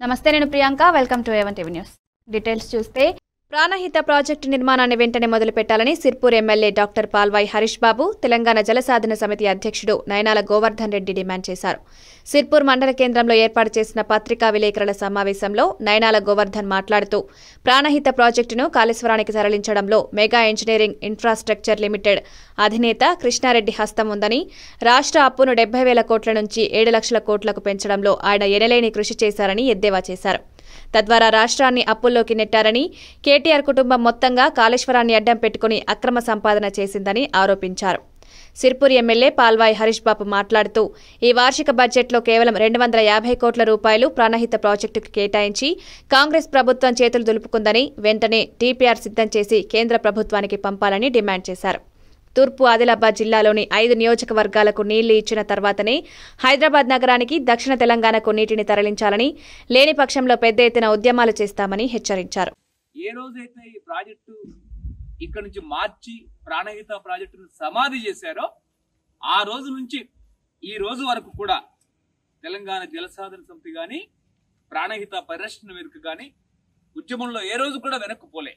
నమస్తే నేను Priyanka welcome to A one TV news details చూస్తే ప్రాణహిత ప్రాజెక్టు నిర్మాణాన్ని వెంటనే మొదలుపెట్టాలని సిర్పూర్ ఎమ్మెల్యే డాక్టర్ పాల్వాయి హరీష్ బాబు తెలంగాణ జలసాధన సమితి అధ్యక్షుడు నయనాల గోవర్ధన్ రెడ్డి డిమాండ్ చేశారు సిర్పూర్ మండల కేంద్రంలో ఏర్పాటు చేసిన పత్రికా విలేకరుల సమావేశంలో నయనాల గోవర్ధన్ మాట్లాడుతూ ప్రాణహిత ప్రాజెక్టును కాళేశ్వరానికి తరలించడంలో మెగా ఇంజనీరింగ్ ఇన్ఫ్రాస్ట్రక్చర్ లిమిటెడ్ అధినేత కృష్ణారెడ్డి హస్తం ఉందని రాష్ట్ర అప్పును డెబ్బై వేల కోట్ల నుంచి ఏడు లక్షల కోట్లకు పెంచడంలో ఆయన ఎనలేని కృషి చేశారని ఎద్దేవా చేశారు తద్వారా రాష్ట్రాన్ని అప్పుల్లోకి నెట్టారని కేటీఆర్ కుటుంబం మొత్తంగా కాళేశ్వరాన్ని అడ్డం పెట్టుకుని అక్రమ సంపాదన చేసిందని ఆరోపించారు సిర్పూర్ ఎమ్మెల్యే పాల్వాయి హరీష్ బాబు మాట్లాడుతూ ఈ వార్షిక బడ్జెట్లో కేవలం రెండు వందల యాభై కోట్ల రూపాయలు ప్రాణహిత ప్రాజెక్టుకు కేటాయించి కాంగ్రెస్ ప్రభుత్వం చేతులు దులుపుకుందని వెంటనే టీపీఆర్ సిద్ధం చేసి కేంద్ర ప్రభుత్వానికి పంపాలని డిమాండ్ చేశారు తూర్పు ఆదిలాబాద్ జిల్లాలోని ఐదు నియోజకవర్గాలకు నీళ్లు ఇచ్చిన తర్వాతనే హైదరాబాద్ నగరానికి దక్షిణ తెలంగాణకు నీటిని తరలించాలని లేని పక్షంలో పెద్ద ఎత్తున ఉద్యమాలు చేస్తామని హెచ్చరించారు ఏ రోజైతే ఈ ప్రాజెక్టు ఇక్కడ నుంచి మార్చి ప్రాణహిత ప్రాజెక్టును సమాధి చేశారో ఆ రోజు నుంచి ఈ రోజు వరకు కూడా తెలంగాణ జలసాధన సమితి కానీ ప్రాణహిత పరిరక్షణ వేదిక కానీ ఉద్యమంలో ఏ రోజు కూడా వెనక్కు పోలే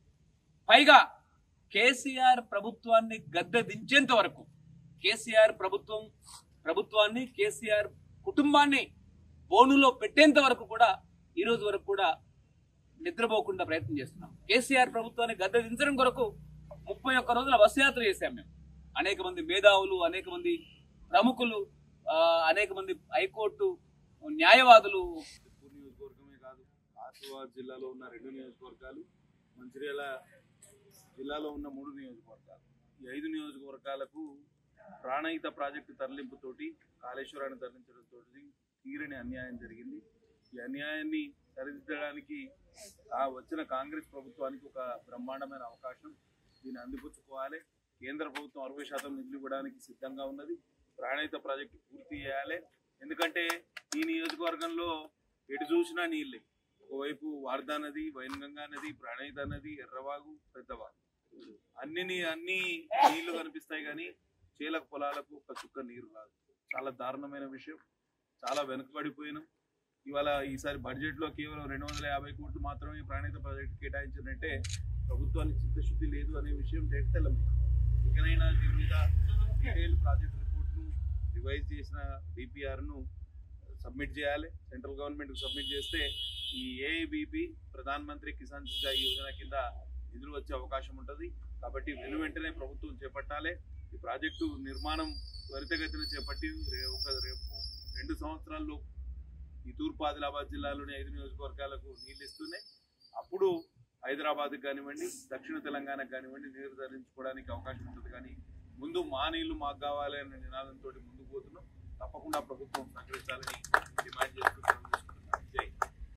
పైగా కేసీఆర్ ప్రభుత్వాన్ని గద్దె దించేంత వరకు కేసీఆర్ ప్రభుత్వం ప్రభుత్వాన్ని కేసీఆర్ కుటుంబాన్ని బోనులో పెట్టేంత వరకు కూడా ఈ రోజు వరకు కూడా నిద్రపోకుండా ప్రయత్నం చేస్తున్నాం కేసీఆర్ ప్రభుత్వాన్ని గద్దె దించడం కొరకు ముప్పై ఒక్క రోజుల బస్సు చేశాం మేము అనేక మంది మేధావులు అనేక మంది ప్రముఖులు ఆ, అనేక మంది హైకోర్టు న్యాయవాదులు చిత్తూరు నియోజకవర్గమే కాదు ఆసిఫాబాద్ జిల్లాలో ఉన్న రెండు నియోజకవర్గాలు మంచిర్యాల జిల్లాలో ఉన్న మూడు నియోజకవర్గాలు ఈ ఐదు నియోజకవర్గాలకు ప్రాణహిత ప్రాజెక్టు తరలింపుతోటి కాళేశ్వరాన్ని తరలించడంతో తీరని అన్యాయం జరిగింది ఈ అన్యాయాన్ని సరిదిద్దడానికి ఆ వచ్చిన కాంగ్రెస్ ప్రభుత్వానికి ఒక బ్రహ్మాండమైన అవకాశం దీన్ని అందిపుచ్చుకోవాలి కేంద్ర ప్రభుత్వం అరవై శాతం నిధులు ఇవ్వడానికి సిద్ధంగా ఉన్నది ప్రాణహిత ప్రాజెక్టు పూర్తి చేయాలి ఎందుకంటే ఈ నియోజకవర్గంలో ఎటు చూసినా నీళ్ళే ఒకవైపు వార్దా నది వైన్గంగా నది ప్రాణహిత నది ఎర్రవాగు పెద్దవాగు అన్ని నీ- అన్ని నీళ్లు కనిపిస్తాయి కానీ చేలక పొలాలకు ఒక చుక్క నీరు రాదు చాలా దారుణమైన విషయం చాలా వెనుకబడిపోయినాం ఇవాళ ఈసారి బడ్జెట్ లో కేవలం రెండు వందల యాభై కోట్లు మాత్రమే ప్రాణహిత ప్రాజెక్టు కేటాయించారంటే ప్రభుత్వానికి చిత్తశుద్ధి లేదు అనే విషయం తేటతెల్లమే ఇకనైనా దీని మీద డీటెయిల్ ప్రాజెక్ట్ రిపోర్ట్ను రివైజ్ చేసిన డిపిఆర్ ను సబ్మిట్ చేయాలి సెంట్రల్ గవర్నమెంట్ కు సబ్మిట్ చేస్తే ఈ ఏఐబిపి ప్రధాన మంత్రి కిసాన్ సించాయి యోజన కింద నిధులు వచ్చే అవకాశం ఉంటుంది కాబట్టి వెను వెంటనే ప్రభుత్వం చేపట్టాలి ఈ ప్రాజెక్టు నిర్మాణం త్వరితగతిన చేపట్టి రే- ఒక రేపు రెండు సంవత్సరాల్లో ఈ తూర్పు ఆదిలాబాద్ జిల్లాలోని ఐదు నియోజకవర్గాలకు నీళ్ళు ఇస్తూనే అప్పుడు హైదరాబాద్కి కానివ్వండి దక్షిణ తెలంగాణకు కానివ్వండి నీరు ధరించుకోవడానికి అవకాశం ఉంటుంది కానీ ముందు మా నీళ్లు మాకు కావాలి అనే నినాదంతో ముందుకు పోతున్నాం తప్పకుండా ప్రభుత్వం సహకరించాలని